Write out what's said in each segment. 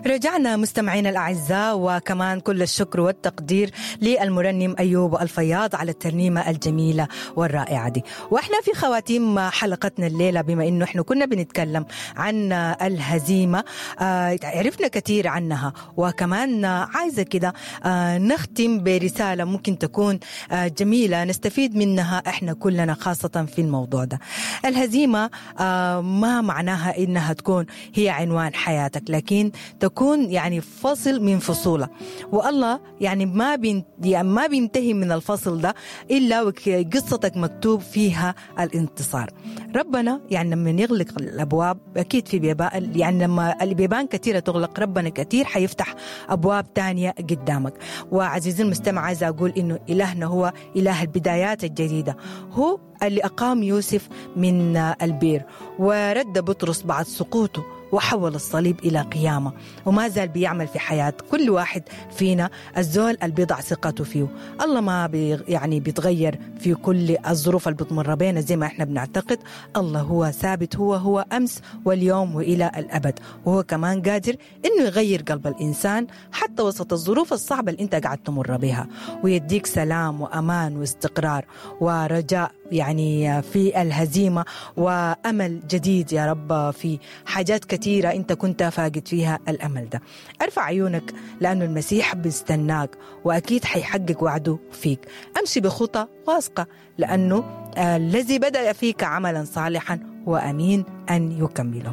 رجعنا مستمعينا الأعزاء وكمان كل الشكر والتقدير للمرنم أيوب الفياض على الترنيمة الجميلة والرائعة دي وإحنا في خواتيم حلقتنا الليلة بما إنه إحنا كنا بنتكلم عن الهزيمة آه عرفنا كثير عنها وكمان عايزة كده آه نختم برسالة ممكن تكون آه جميلة نستفيد منها إحنا كلنا خاصة في الموضوع ده الهزيمة آه ما معناها إنها تكون هي عنوان حياتك لكن تكون يعني فصل من فصولة والله يعني ما بين يعني ما بينتهي من الفصل ده إلا وقصتك مكتوب فيها الانتصار ربنا يعني لما يغلق الأبواب أكيد في بيبان يعني لما البيبان كثيرة تغلق ربنا كثير حيفتح أبواب تانية قدامك وعزيزي المستمع عايزة أقول إنه إلهنا هو إله البدايات الجديدة هو اللي أقام يوسف من البير ورد بطرس بعد سقوطه وحول الصليب إلى قيامة وما زال بيعمل في حياة كل واحد فينا الزول اللي بيضع ثقته فيه الله ما بي يعني بيتغير في كل الظروف اللي بتمر بينا زي ما احنا بنعتقد الله هو ثابت هو هو أمس واليوم وإلى الأبد وهو كمان قادر إنه يغير قلب الإنسان حتى وسط الظروف الصعبة اللي أنت قاعد تمر بها ويديك سلام وأمان واستقرار ورجاء يعني في الهزيمة وأمل جديد يا رب في حاجات كثيرة أنت كنت فاقد فيها الأمل ده ارفع عيونك لأنه المسيح بيستناك وأكيد حيحقق وعده فيك أمشي بخطى واثقة لأنه الذي بدأ فيك عملا صالحا هو أمين أن يكمله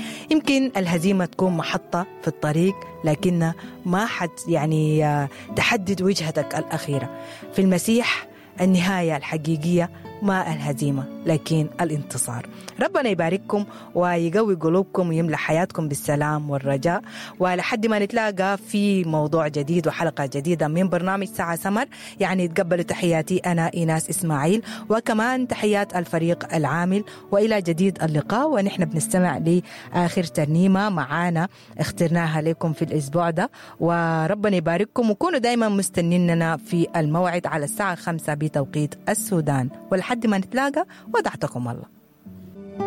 يمكن الهزيمة تكون محطة في الطريق لكن ما حد يعني تحدد وجهتك الأخيرة في المسيح النهاية الحقيقية ما الهزيمة لكن الانتصار ربنا يبارككم ويقوي قلوبكم ويملى حياتكم بالسلام والرجاء ولحد ما نتلاقى في موضوع جديد وحلقة جديدة من برنامج ساعة سمر يعني تقبلوا تحياتي أنا إيناس إسماعيل وكمان تحيات الفريق العامل وإلى جديد اللقاء ونحن بنستمع لآخر ترنيمة معانا اخترناها لكم في الأسبوع ده وربنا يبارككم وكونوا دايما مستنيننا في الموعد على الساعة خمسة بتوقيت السودان ولحد ما نتلاقى ودعتكم الله